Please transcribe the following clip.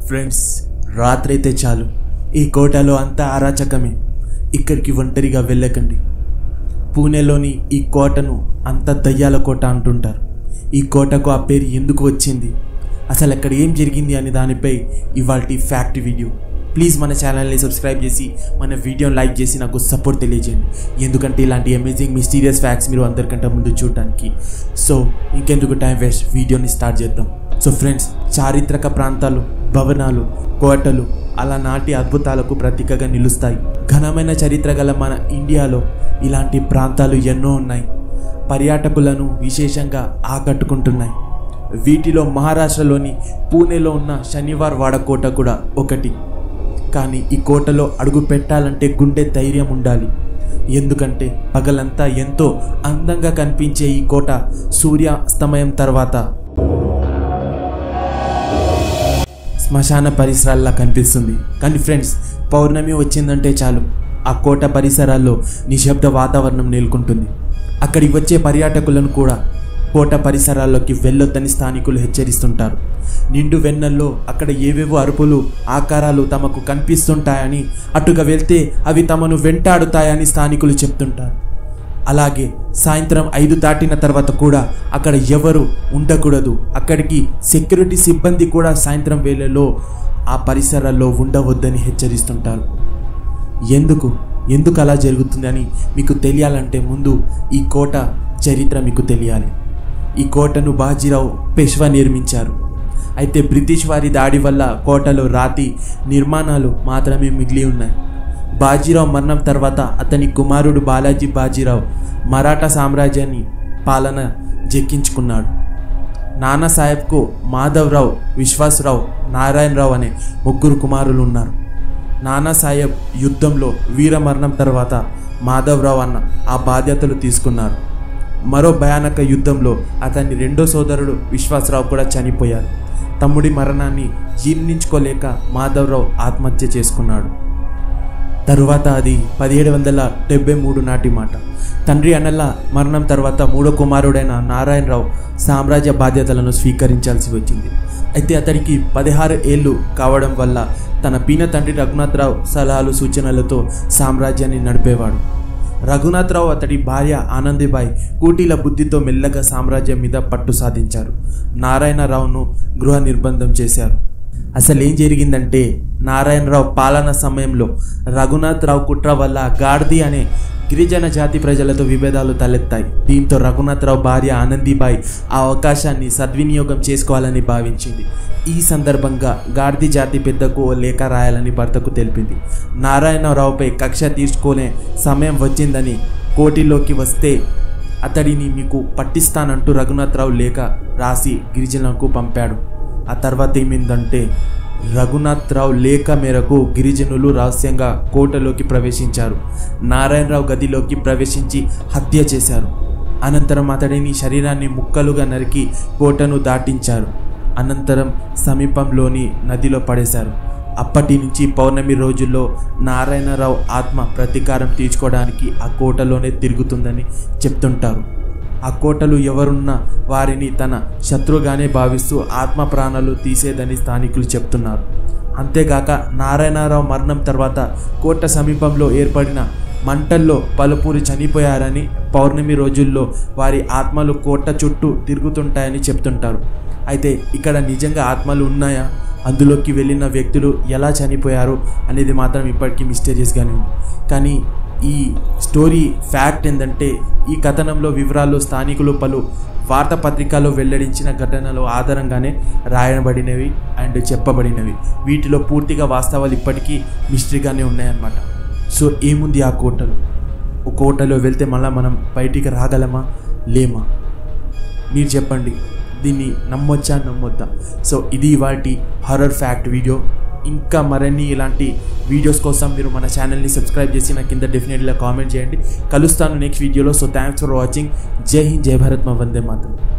friends రాత్రైతే చాలు ఈ కోటలో అంతా అరాచకమే ఇక్కడికి ఒంటరిగా వెళ్ళకండి పూణేలోని ఈ కోటను అంత దయ్యాల కోట అంటుంటారు ఈ కోటకు ఆ పేరు ఎందుకు వచ్చింది అసలు అక్కడ ఏం జరిగింది అనే దానిపై ఇవాళ ఫ్యాక్ట్ వీడియో ప్లీజ్ మన ఛానల్ని సబ్స్క్రైబ్ చేసి మన వీడియోని లైక్ చేసి నాకు సపోర్ట్ తెలియజేయండి ఎందుకంటే ఇలాంటి అమేజింగ్ మిస్టీరియస్ ఫ్యాక్ట్స్ మీరు అందరికంటే ముందు చూడడానికి సో ఇంకెందుకు టైం వేస్ట్ వీడియోని స్టార్ట్ చేద్దాం సో ఫ్రెండ్స్ చారిత్రక ప్రాంతాలు భవనాలు కోటలు అలనాటి అద్భుతాలకు ప్రతీకగా నిలుస్తాయి ఘనమైన చరిత్ర గల మన ఇండియాలో ఇలాంటి ప్రాంతాలు ఎన్నో ఉన్నాయి పర్యాటకులను విశేషంగా ఆకట్టుకుంటున్నాయి వీటిలో మహారాష్ట్రలోని పూణేలో ఉన్న శనివార్ వాడ కోట కూడా ఒకటి కానీ ఈ కోటలో అడుగు పెట్టాలంటే గుండె ధైర్యం ఉండాలి ఎందుకంటే పగలంతా ఎంతో అందంగా కనిపించే ఈ కోట సూర్యాస్తమయం తర్వాత శ్మశాన పరిసరాల్లా కనిపిస్తుంది కానీ ఫ్రెండ్స్ పౌర్ణమి వచ్చిందంటే చాలు ఆ కోట పరిసరాల్లో నిశ్శబ్ద వాతావరణం నెలకొంటుంది అక్కడికి వచ్చే పర్యాటకులను కూడా కోట పరిసరాల్లోకి వెళ్ళొద్దని స్థానికులు హెచ్చరిస్తుంటారు నిండు వెన్నెల్లో అక్కడ ఏవేవో అరుపులు ఆకారాలు తమకు కనిపిస్తుంటాయని అటుగా వెళ్తే అవి తమను వెంటాడుతాయని స్థానికులు చెప్తుంటారు అలాగే సాయంత్రం ఐదు దాటిన తర్వాత కూడా అక్కడ ఎవరు ఉండకూడదు అక్కడికి సెక్యూరిటీ సిబ్బంది కూడా సాయంత్రం వేళలో ఆ పరిసరాల్లో ఉండవద్దని హెచ్చరిస్తుంటారు ఎందుకు ఎందుకు అలా జరుగుతుందని మీకు తెలియాలంటే ముందు ఈ కోట చరిత్ర మీకు తెలియాలి ఈ కోటను బాజీరావు పెష్వా నిర్మించారు అయితే బ్రిటిష్ వారి దాడి వల్ల కోటలో రాతి నిర్మాణాలు మాత్రమే మిగిలి ఉన్నాయి బాజీరావు మరణం తర్వాత అతని కుమారుడు బాలాజీ బాజీరావు మరాఠా సామ్రాజ్యాన్ని పాలన జెక్కించుకున్నాడు నానా సాహెబ్కు మాధవరావు విశ్వాసరావు నారాయణరావు అనే ముగ్గురు కుమారులు ఉన్నారు నానా సాహెబ్ యుద్ధంలో వీరమరణం తర్వాత మాధవరావు అన్న ఆ బాధ్యతలు తీసుకున్నారు మరో భయానక యుద్ధంలో అతని రెండో సోదరుడు విశ్వాసరావు కూడా చనిపోయారు తమ్ముడి మరణాన్ని జీర్ణించుకోలేక మాధవరావు ఆత్మహత్య చేసుకున్నాడు తరువాత అది పదిహేడు వందల డెబ్బై మూడు నాటి మాట తండ్రి అన్నల మరణం తర్వాత మూడో కుమారుడైన నారాయణరావు సామ్రాజ్య బాధ్యతలను స్వీకరించాల్సి వచ్చింది అయితే అతనికి పదహారు ఏళ్ళు కావడం వల్ల తన పీన తండ్రి రఘునాథరావు సలహాలు సూచనలతో సామ్రాజ్యాన్ని నడిపేవాడు రఘునాథరావు అతడి భార్య ఆనందిబాయి కూటీల బుద్ధితో మెల్లగా సామ్రాజ్యం మీద పట్టు సాధించారు నారాయణరావును గృహ నిర్బంధం చేశారు అసలు ఏం జరిగిందంటే నారాయణరావు పాలన సమయంలో రఘునాథరావు కుట్ర వల్ల గాడ్ది అనే గిరిజన జాతి ప్రజలతో విభేదాలు తలెత్తాయి దీంతో రఘునాథరావు భార్య ఆనందీబాయి ఆ అవకాశాన్ని సద్వినియోగం చేసుకోవాలని భావించింది ఈ సందర్భంగా గార్ది జాతి పెద్దకు ఓ లేఖ రాయాలని భర్తకు తెలిపింది నారాయణరావుపై కక్ష తీర్చుకునే సమయం వచ్చిందని కోటిలోకి వస్తే అతడిని మీకు పట్టిస్తానంటూ రఘునాథరావు లేఖ రాసి గిరిజనులకు పంపాడు ఆ తర్వాత ఏమైందంటే రఘునాథరావు లేఖ మేరకు గిరిజనులు రహస్యంగా కోటలోకి ప్రవేశించారు నారాయణరావు గదిలోకి ప్రవేశించి హత్య చేశారు అనంతరం అతడిని శరీరాన్ని ముక్కలుగా నరికి కోటను దాటించారు అనంతరం సమీపంలోని నదిలో పడేశారు అప్పటి నుంచి పౌర్ణమి రోజుల్లో నారాయణరావు ఆత్మ ప్రతీకారం తీర్చుకోవడానికి ఆ కోటలోనే తిరుగుతుందని చెప్తుంటారు ఆ కోటలు ఎవరున్నా వారిని తన శత్రుగానే భావిస్తూ ఆత్మ ప్రాణాలు తీసేదని స్థానికులు చెప్తున్నారు అంతేగాక నారాయణరావు మరణం తర్వాత కోట సమీపంలో ఏర్పడిన మంటల్లో పలుపురి చనిపోయారని పౌర్ణమి రోజుల్లో వారి ఆత్మలు కోట చుట్టూ తిరుగుతుంటాయని చెప్తుంటారు అయితే ఇక్కడ నిజంగా ఆత్మలు ఉన్నాయా అందులోకి వెళ్ళిన వ్యక్తులు ఎలా చనిపోయారు అనేది మాత్రం ఇప్పటికీ మిస్టీరియస్గానే ఉంది కానీ ఈ స్టోరీ ఫ్యాక్ట్ ఏంటంటే ఈ కథనంలో వివరాలు స్థానికులు పలు వార్తాపత్రికల్లో వెల్లడించిన ఘటనలు ఆధారంగానే రాయబడినవి అండ్ చెప్పబడినవి వీటిలో పూర్తిగా వాస్తవాలు ఇప్పటికీ మిస్టరీగానే ఉన్నాయన్నమాట సో ఏముంది ఆ కోటలో ఓ కోటలో వెళ్తే మళ్ళీ మనం బయటికి రాగలమా లేమా మీరు చెప్పండి దీన్ని నమ్మొచ్చా నమ్మొద్దా సో ఇది వాటి హర్రర్ ఫ్యాక్ట్ వీడియో ఇంకా మరిన్ని ఇలాంటి వీడియోస్ కోసం మీరు మన ఛానల్ని సబ్స్క్రైబ్ చేసి నా కింద డెఫినెట్గా కామెంట్ చేయండి కలుస్తాను నెక్స్ట్ వీడియోలో సో థ్యాంక్స్ ఫర్ వాచింగ్ జై హింద్ జై భారత్ మా వందే మాత్రం